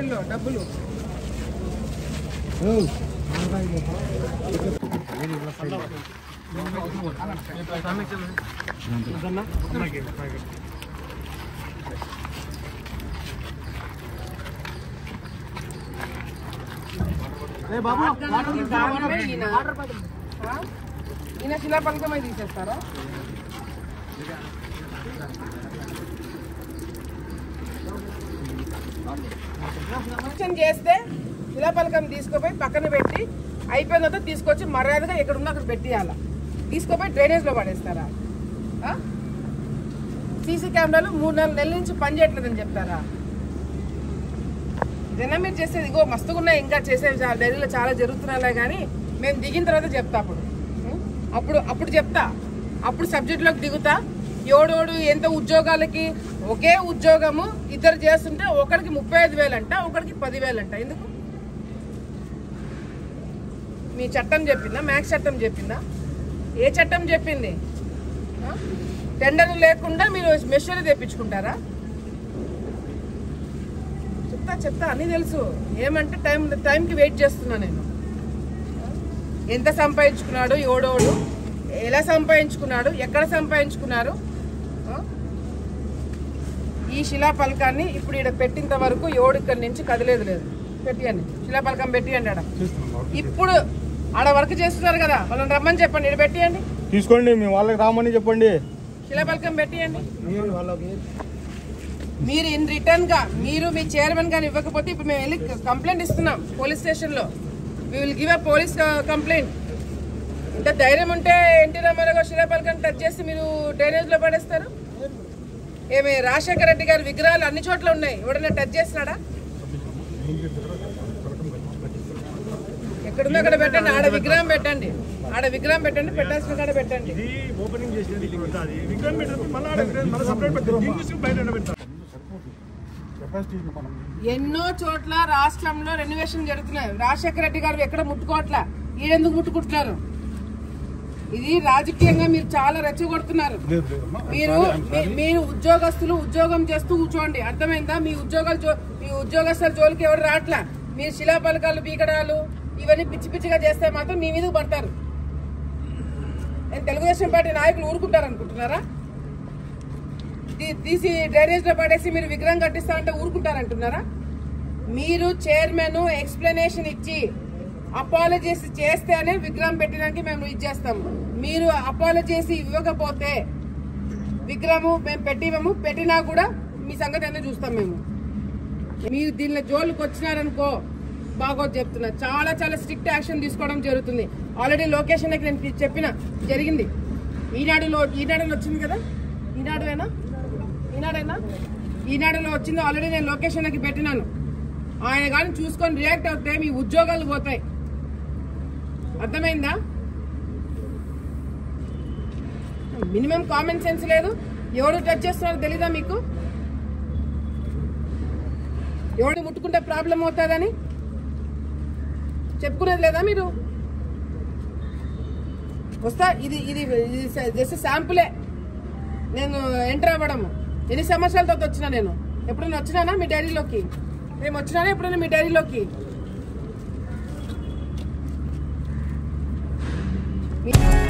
డైరీలో డబ్బులు దానివల్ల ఈయన ఆ? ఈయన శిలాపలకమై తీసేస్తారా ఫంక్షన్ చేస్తే శిలాపలకం తీసుకుపోయి పక్కన పెట్టి అయిపోయిన తర్వాత తీసుకొచ్చి మర్యాదగా ఎక్కడ ఉందో అక్కడ పెట్టియాల తీసుకుపోయి డ్రైనేజ్లో పడేస్తారా సీసీ కెమెరాలు మూడు నాలుగు నెలల నుంచి పని చేయట్లేదని చెప్తారా జనం మీరు చేసేది ఇగో మస్తుగా ఉన్నాయి ఇంకా చేసేవి చాలా డైరీలో చాలా జరుగుతున్నాయిలే కానీ మేము దిగిన తర్వాత చెప్తా అప్పుడు ఉం? అప్పుడు అప్పుడు చెప్తా అప్పుడు సబ్జెక్టులోకి దిగుతా ఎవడోడు ఎంత ఉద్యోగాలకి ఒకే ఉద్యోగము ఇద్దరు చేస్తుంటే ఒకరికి ముప్పై ఐదు వేలు అంట ఒకరికి పదివేలు అంట ఎందుకు మీ చట్టం చెప్పిందా మ్యాక్స్ చట్టం చెప్పిందా ఏ చట్టం చెప్పింది ఆ? టెండర్ లేకుండా మీరు మెషినరీ తెప్పించుకుంటారా చెప్తా చెప్తా అన్నీ తెలుసు ఏమంటే టైం టైంకి వెయిట్ చేస్తున్నా నేను ఎంత సంపాదించుకున్నాడు ఎవడోడు ఎలా సంపాదించుకున్నాడు ఎక్కడ సంపాదించుకున్నారు ఆ? ఈ శిలాపలకాన్ని ఇప్పుడు ఇక్కడ పెట్టినంత వరకు ఎవడు ఇక్కడి నుంచి కదిలేదు లేదు పెట్టియండి శిలాపలకం పెట్టియండి ఆడ ఇప్పుడు ఆడ వర్క్ చేస్తున్నారు కదా వాళ్ళని రమ్మని చెప్పండి ఇక్కడ పెట్టియండి తీసుకోండి మేము వాళ్ళకి రామని చెప్పండి శిలాపలకం పెట్టియండి మీరు ఇన్ రిటర్న్ గా మీరు మీ చైర్మన్ గాని ఇవ్వకపోతే ఇప్పుడు మేము వెళ్ళి కంప్లైంట్ ఇస్తున్నాం పోలీస్ స్టేషన్ లో we will give a police complaint ఇంత ధైర్యం ఉంటే ఎన్టీ రామారావు గారు శిలాపలకం టచ్ చేసి మీరు డ్రైనేజ్ లో పడేస్తారు ఏమి రాజశేఖర రెడ్డి గారి విగ్రహాలు అన్ని చోట్ల ఉన్నాయి ఎవడైనా టచ్ చేసినాడా ఎక్కడుందో అక్కడ పెట్టండి ఆడ విగ్రహం పెట్టండి ఆడ విగ్రహం పెట్టండి పెట్టాల్సిన కాడ పెట్టండి ఇది ఓపెనింగ్ చేసేది ఇది ఉంటుంది విగ్రహం పెట్టినప్పుడు మళ్ళీ ఆడ విగ్రహం మళ్ళీ సపరేట్ పెడతారు దీన్ని తీసుకుని బయట ఎండబెడతారు ఎన్నో చోట్ల రాష్ట్రంలో రెనోవేషన్ జరుగుతున్నాయి రాజశేఖర రెడ్డి గారు ఎక్కడ ముట్టుకోవట్లా ఈడెందుకు ముట్టుకుంటున్నారు ఇది రాజకీయంగా మీరు చాలా రెచ్చగొడుతున్నారు మీరు మీ- మీరు ఉద్యోగస్తులు ఉద్యోగం చేస్తూ కూర్చోండి అర్థమైందా మీ ఉద్యోగాలు జో- మీ ఉద్యోగస్తుల జోలికి ఎవరు రావట్లా మీరు శిలాపలకాలు పీకడాలు ఇవన్నీ పిచ్చి పిచ్చిగా చేస్తే మాత్రం మీ మీదకి పడతారు నేను తెలుగుదేశం పార్టీ నాయకులు ఊరుకుంటారు అనుకుంటున్నారా తీ- తీసి డ్రైనేజ్ లో పడేసి మీరు విగ్రహం కట్టిస్తా అంటే ఊరుకుంటారంటున్నారా మీరు చైర్మన్ ఎక్స్ప్లెనేషన్ ఇచ్చి అపాలజీస్ చేస్తేనే విగ్రహం పెట్టడానికి మేము ఇచ్చేస్తాం మీరు అపాలజీస్ ఇవ్వకపోతే విగ్రహము మేము పెట్టివము పెట్టినా కూడా మీ సంగతి అన్నీ చూస్తాం మేము మీరు దీనిలో జోలికి వచ్చినారనుకో బాగోదు చెప్తున్నా చాలా చాలా స్ట్రిక్ట్ యాక్షన్ తీసుకోవడం జరుగుతుంది ఆల్రెడీ లొకేషన్కి నేను చెప్పిన జరిగింది ఈనాడులో ఈనాడులో వచ్చింది కదా ఈనాడువేనా ఈనాడేనా ఈనాడులో వచ్చింది ఆల్రెడీ నేను లొకేషన్కి పెట్టినాను ఆయన కానీ చూసుకొని రియాక్ట్ అవుతే మీ ఉద్యోగాలు పోతాయి అర్థమైందా మినిమం కామన్ సెన్స్ లేదు ఎవరు టచ్ చేస్తున్నారో తెలీదా మీకు ఎవడు ముట్టుకుంటే ప్రాబ్లం అవుతుందని చెప్పుకునేది లేదా మీరు వస్తా ఇది ఇది ఇది జస్ట్ శాంపులే నేను ఎంటర్ అవ్వడము ఎన్ని సంవత్సరాల తర్వాత వచ్చినా నేను ఎప్పుడైనా వచ్చినానా మీ డైరీలోకి మేము వచ్చినానా ఎప్పుడైనా మీ డైరీలోకి మీ-